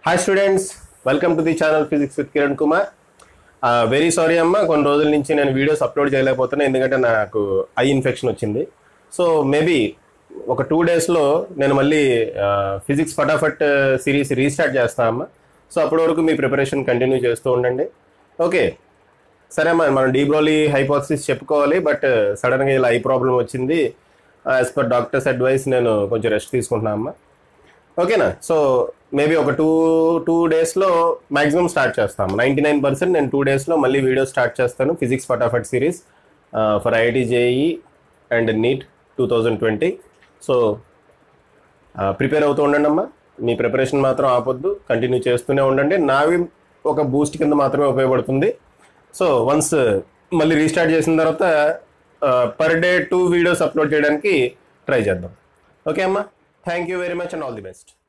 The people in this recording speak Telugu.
hi students welcome to the channel physics with Kiran Kumar very sorry అమ్మ కొన్ని రోజుల నుంచి నేను వీడియోస్ అప్లోడ్ చేయలేకపోతున్నా ఎందుకంటే నాకు ఐ ఇన్ఫెక్షన్ వచ్చింది సో మేబీ ఒక టూ డేస్లో నేను మళ్ళీ ఫిజిక్స్ ఫటాఫట్ సిరీస్ రీస్టార్ట్ చేస్తాను అమ్మ సో అప్పటి వరకు మీ ప్రిపరేషన్ కంటిన్యూ చేస్తూ ఉండండి ఓకే సరే అమ్మా మనం డీబ్రోలీ హైపోథసిస్ చెప్పుకోవాలి బట్ సడన్గా ఇలా ఐ ప్రాబ్లం వచ్చింది యాజ్ పర్ డాక్టర్స్ అడ్వైస్ నేను కొంచెం రెస్ట్ తీసుకుంటున్నా అమ్మా ఓకేనా సో మేబీ ఒక టూ టూ డేస్లో మాక్సిమం స్టార్ట్ చేస్తాము నైంటీ నైన్ పర్సెంట్ నేను టూ డేస్లో మళ్ళీ వీడియో స్టార్ట్ చేస్తాను physics Phataphat series for IIT JEE and NEET two thousand twenty so prepare అవుతూ ఉండండి అమ్మా మీ ప్రిపరేషన్ మాత్రం ఆపొద్దు కంటిన్యూ చేస్తూనే ఉండండి నావి ఒక బూస్ట్ కింద మాత్రమే ఉపయోగపడుతుంది సో వన్స్ మళ్ళీ రీస్టార్ట్ చేసిన తర్వాత per day two videos upload చేయడానికి ట్రై చేద్దాం ఓకే అమ్మా thank you very much and all the best